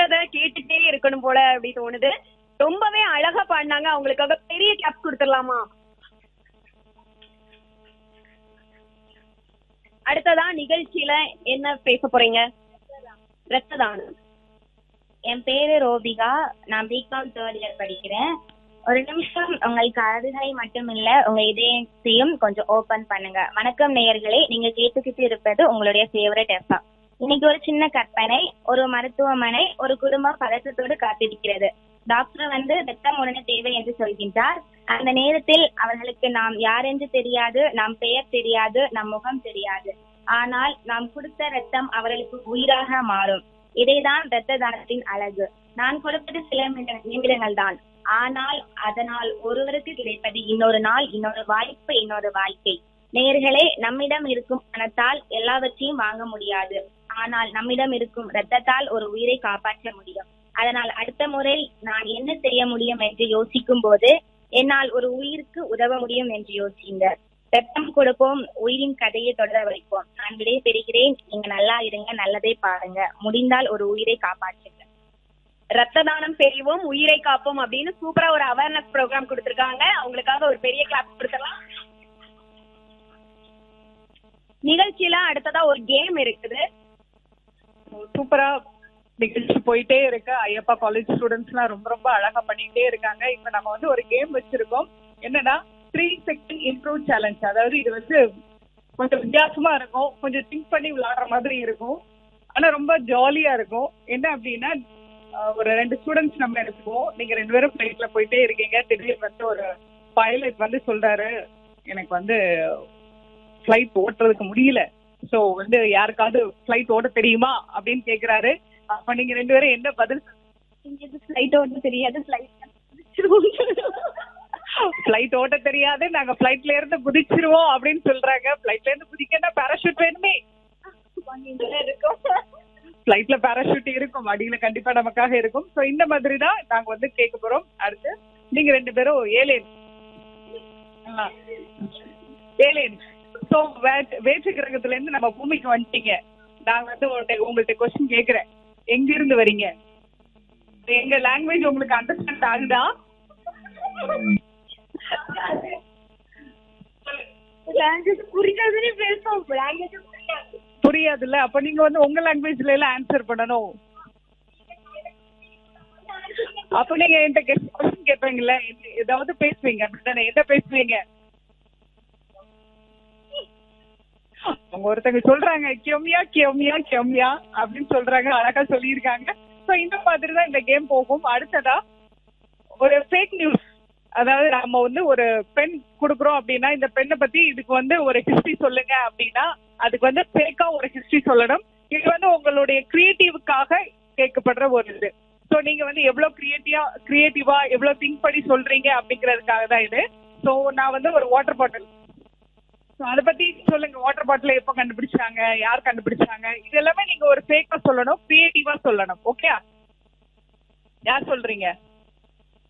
சொல்றத கேட்டுட்டே இருக்கணும் போல அப்படி தோணுது ரொம்பவே அழகா பாடினாங்க அவங்களுக்காக பெரிய கிளாப்ஸ் கொடுத்துடலாமா அடுத்ததா நிகழ்ச்சியில என்ன பேச போறீங்க ரத்த தானம் என் பேரு ரோபிகா நான் பிகாம் தேர்ட் இயர் படிக்கிறேன் ஒரு நிமிஷம் உங்கள் காதுகளை மட்டும் இல்ல உங்க இதயத்தையும் கொஞ்சம் ஓபன் பண்ணுங்க வணக்கம் நேயர்களே நீங்க கேட்டுக்கிட்டு இருப்பது உங்களுடைய ஃபேவரட் எஃப்எம் இன்னைக்கு ஒரு சின்ன கற்பனை ஒரு மருத்துவமனை ஒரு குடும்பம் பதற்றத்தோடு காத்திருக்கிறது டாக்டர் வந்து ரத்தம் உடனே தேவை என்று சொல்கின்றார் அந்த நேரத்தில் அவர்களுக்கு நாம் யார் என்று தெரியாது நம் பெயர் தெரியாது நம் முகம் தெரியாது ஆனால் நாம் கொடுத்த ரத்தம் அவர்களுக்கு உயிராக மாறும் இதைதான் இரத்த தானத்தின் அழகு நான் கொடுப்பது சில நிமிட- நிமிடங்கள் தான் ஆனால் அதனால் ஒருவருக்கு கிடைப்பது இன்னொரு நாள் இன்னொரு வாய்ப்பு இன்னொரு வாழ்க்கை நேர்களே நம்மிடம் இருக்கும் பணத்தால் எல்லாவற்றையும் வாங்க முடியாது ஆனால் நம்மிடம் இருக்கும் இரத்தத்தால் ஒரு உயிரை காப்பாற்ற முடியும் அதனால் அடுத்த முறை நான் என்ன செய்ய முடியும் என்று யோசிக்கும் போது என்னால் ஒரு உயிருக்கு உதவ முடியும் என்று யோசிங்க ரத்தம் கொடுப்போம் உயிரின் கதையை தொடர வைப்போம் நான் விடை பெறுகிறேன் நீங்க நல்லா இருங்க நல்லதை பாருங்க முடிந்தால் ஒரு உயிரை காப்பாற்றுங்க ரத்த தானம் பெரியவோம் உயிரை காப்போம் அப்படின்னு சூப்பரா ஒரு அவேர்னஸ் ப்ரோக்ராம் கொடுத்திருக்காங்க அவங்களுக்காக ஒரு பெரிய கிளாப் கொடுத்துடலாம் நிகழ்ச்சியில அடுத்ததா ஒரு கேம் இருக்குது சூப்பரா நிகழ்ச்சி போயிட்டே இருக்கு ஐயப்பா காலேஜ் ஸ்டூடெண்ட்ஸ்லாம் ரொம்ப ரொம்ப அழகா பண்ணிட்டே இருக்காங்க இப்ப நம்ம வந்து ஒரு கேம் வச்சிருக்கோம் என்னன்னா த்ரீ செகண்ட் இம்ப்ரூவ் சேலஞ்ச் அதாவது இது வந்து கொஞ்சம் வித்தியாசமா இருக்கும் கொஞ்சம் திங்க் பண்ணி விளையாடுற மாதிரி இருக்கும் ஆனா ரொம்ப ஜாலியா இருக்கும் என்ன அப்படின்னா அஹ், ஒரு ரெண்டு ஸ்டூடெண்ட்ஸ் நம்ம எடுத்துக்குவோம் நீங்க ரெண்டு பேரும் ஃபிளைட்ல போயிட்டே இருக்கீங்க திடீர்னு வந்து ஒரு பைலட் வந்து சொல்றாரு எனக்கு வந்து ஃபிளைட் ஓட்டுறதுக்கு முடியல சோ வந்து யாருக்காவது ஃபிளைட் ஓட்ட தெரியுமா அப்படின்னு கேக்குறாரு அப்ப நீங்க ரெண்டு பேரும் என்ன பதில் ஃபிளைட் ஓட்ட தெரியாது ஃபிளைட் ஃபிளைட் ஓட்ட தெரியாது நாங்க ஃபிளைட்ல இருந்து குதிச்சிருவோம் அப்படின்னு சொல்றாங்க ஃபிளைட்ல இருந்து குதிக்கன்னா பேராஷூட் வேணுமே இருக்கும் ஃபிளைட்ல பேராஷூட் இருக்கும் அடியில கண்டிப்பா நமக்காக இருக்கும் சோ இந்த மாதிரி தான் நாங்க வந்து கேட்க போறோம் அடுத்து நீங்க ரெண்டு பேரும் ஏலேன் ஏலேன் சோ வேற்று கிரகத்துல இருந்து நம்ம பூமிக்கு வந்துட்டீங்க நான் வந்து உங்கள்ட்ட- உங்கள்ட்ட கொஸ்டின் கேக்குறேன் எங்க இருந்து வரீங்க எங்க லாங்குவேஜ் உங்களுக்கு அண்டர்ஸ்டாண்ட் ஆகுதா லாங்குவேஜ் புரியாதுன்னு பேசுவோம் லாங்குவேஜ் புரியாது புரியாதுல்ல அப்ப நீங்க வந்து உங்க லாங்குவேஜ்ல எல்லாம் ஆன்சர் பண்ணணும் அப்ப நீங்க என்கிட்ட கொஸ்டின் கேட்பீங்கல்ல எந்த- ஏதாவது பேசுவீங்க அப்படிதானே என்ன பேசுவீங்க அவங்க ஒருத்தங்க சொல்றாங்க கியம்யா கியம்யா கியம்யா அப்படின்னு சொல்றாங்க அழகா சொல்லியிருக்காங்க சோ இந்த மாதிரி தான் இந்த கேம் போகும் அடுத்ததா ஒரு ஃபேக் நியூஸ் அதாவது நம்ம வந்து ஒரு பென் குடுக்குறோம் அப்படின்னா இந்த பெண்ணை பத்தி இதுக்கு வந்து ஒரு ஹிஸ்டரி சொல்லுங்க அப்படின்னா அதுக்கு வந்து ஃபேக்கா ஒரு ஹிஸ்டரி சொல்லணும் இது வந்து உங்களுடைய கிரியேட்டிவுக்காக கேட்கப்படுற ஒரு இது சோ நீங்க வந்து எவ்வளவு கிரியேட்டிவா கிரியேட்டிவா எவ்வளவு திங்க் பண்ணி சொல்றீங்க அப்படிங்கறதுக்காக தான் இது சோ நான் வந்து ஒரு வாட்டர் பாட்டில் ஸோ அதை பத்தி சொல்லுங்க வாட்டர் பாட்டில் எப்போ கண்டுபிடிச்சாங்க யார் கண்டுபிடிச்சாங்க இது எல்லாமே நீங்க ஒரு ஃபேக்கா சொல்லணும் கிரியேட்டிவா சொல்லணும் ஓகே யார் சொல்றீங்க